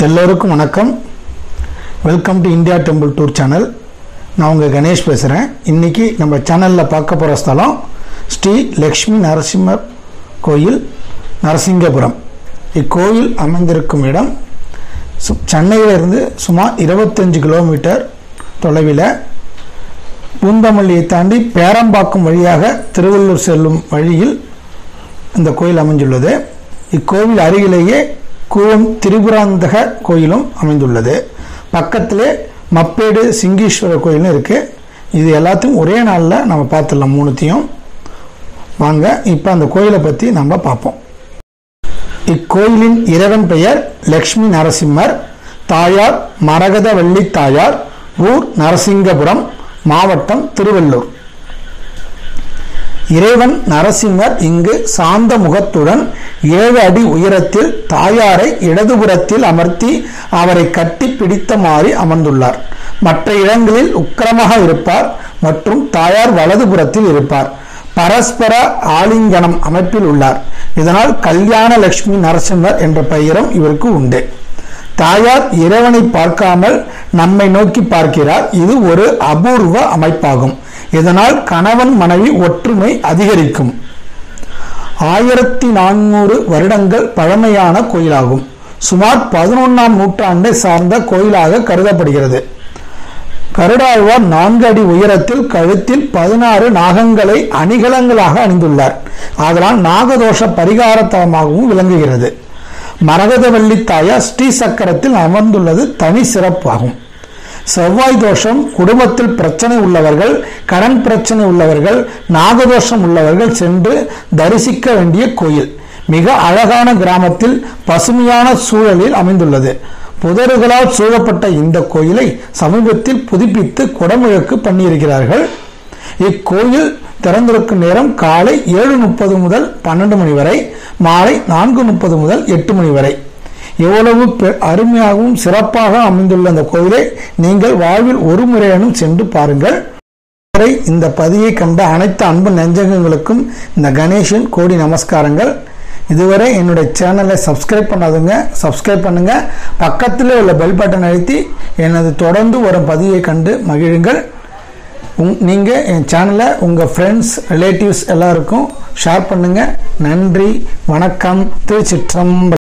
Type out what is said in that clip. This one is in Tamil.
எல்லோருக்கும் வணக்கம் welcome to India temple tour channel நான் உங்கள் கணேஷ் பேசுகிறேன் இன்றைக்கி நம்ம சேனலில் பார்க்க போகிற ஸ்தலம் ஸ்ரீ லக்ஷ்மி நரசிம்மர் கோயில் நரசிங்கபுரம் இக்கோயில் அமைந்திருக்கும் இடம் சு- சென்னையிலிருந்து சுமார் இருபத்தஞ்சு கிலோமீட்டர் தொலைவில் பூந்தமல்லியை தாண்டி பேரம்பாக்கம் வழியாக திருவள்ளூர் செல்லும் வழியில் இந்த கோயில் அமைந்துள்ளது இக்கோவில் அருகிலேயே கூவம் திரிபுராந்தக கோயிலும் அமைந்துள்ளது பக்கத்திலே மப்பேடு சிங்கீஸ்வரர் கோயிலும் இருக்கு இது எல்லாத்தையும் ஒரே நாளில் நம்ம பார்த்துடலாம் மூணுத்தையும் வாங்க இப்போ அந்த கோயிலை பற்றி நம்ம பார்ப்போம் இக்கோயிலின் இறைவன் பெயர் லக்ஷ்மி நரசிம்மர் தாயார் மரகதவள்ளி தாயார் ஊர் நரசிங்கபுரம் மாவட்டம் திருவள்ளூர் இறைவன் நரசிம்மர் இங்கு சாந்த முகத்துடன் ஏழு அடி உயரத்தில் தாயாரை இடதுபுறத்தில் அமர்த்தி அவரை கட்டி பிடித்தமாறி அமர்ந்துள்ளார் மற்ற இடங்களில் உக்கிரமாக இருப்பார் மற்றும் தாயார் வலதுபுறத்தில் இருப்பார் பரஸ்பர ஆலிங்கனம் அமைப்பில் உள்ளார் இதனால் கல்யாண லட்சுமி நரசிம்மர் என்ற பெயரும் இவருக்கு உண்டு தாயார் இறைவனை பார்க்காமல் நம்மை நோக்கி பார்க்கிறார் இது ஒரு அபூர்வ அமைப்பாகும் இதனால் கணவன் மனைவி ஒற்றுமை அதிகரிக்கும் ஆயிரத்தி நானூறு வருடங்கள் பழமையான கோயிலாகும் சுமார் பதினொன்னாம் நூற்றாண்டை சார்ந்த கோயிலாக கருதப்படுகிறது கருடாழ்வார் நான்கு அடி உயரத்தில் கழுத்தில் பதினாறு நாகங்களை அணிகலங்களாக அணிந்துள்ளார் அதனால் நாகதோஷ பரிகார தலமாகவும் விளங்குகிறது மரகதவள்ளி தாயார் ஸ்ரீ சக்கரத்தில் அமர்ந்துள்ளது தனி சிறப்பாகும் செவ்வாய் தோஷம் குடும்பத்தில் பிரச்சனை உள்ளவர்கள் கடன் பிரச்சனை உள்ளவர்கள் நாகதோஷம் உள்ளவர்கள் சென்று தரிசிக்க வேண்டிய கோயில் மிக அழகான கிராமத்தில் பசுமையான சூழலில் அமைந்துள்ளது புதர்களால் சூழப்பட்ட இந்த கோயிலை சமீபத்தில் புதுப்பித்து குடமுழக்கு பண்ணியிருக்கிறார்கள் இக்கோயில் திறந்திருக்கும் நேரம் காலை ஏழு முப்பது முதல் பன்னெண்டு மணி வரை மாலை நான்கு முப்பது முதல் எட்டு மணி வரை எவ்வளவு பெ- அருமையாகவும் சிறப்பாக அமைந்துள்ள இந்த கோயிலை நீங்கள் வாழ்வில் ஒரு முறையேனும் சென்று பாருங்கள் இதுவரை இந்த பதியை கண்ட அனைத்து அன்பு நெஞ்சகங்களுக்கும் இந்த கணேஷின் கோடி நமஸ்காரங்கள் இதுவரை என்னுடைய சேனலை சப்ஸ்கிரைப் பண்ணாதுங்க சப்ஸ்கிரைப் பண்ணுங்க பக்கத்தில் உள்ள பெல் பட்டன் அழுத்தி எனது தொடர்ந்து வரும் பதிவை கண்டு மகிழுங்கள் உங் நீங்கள் என் சேனலை உங்கள் ஃப்ரெண்ட்ஸ் ரிலேட்டிவ்ஸ் எல்லாருக்கும் ஷேர் பண்ணுங்கள் நன்றி வணக்கம் திருச்சிற்றம்பலம்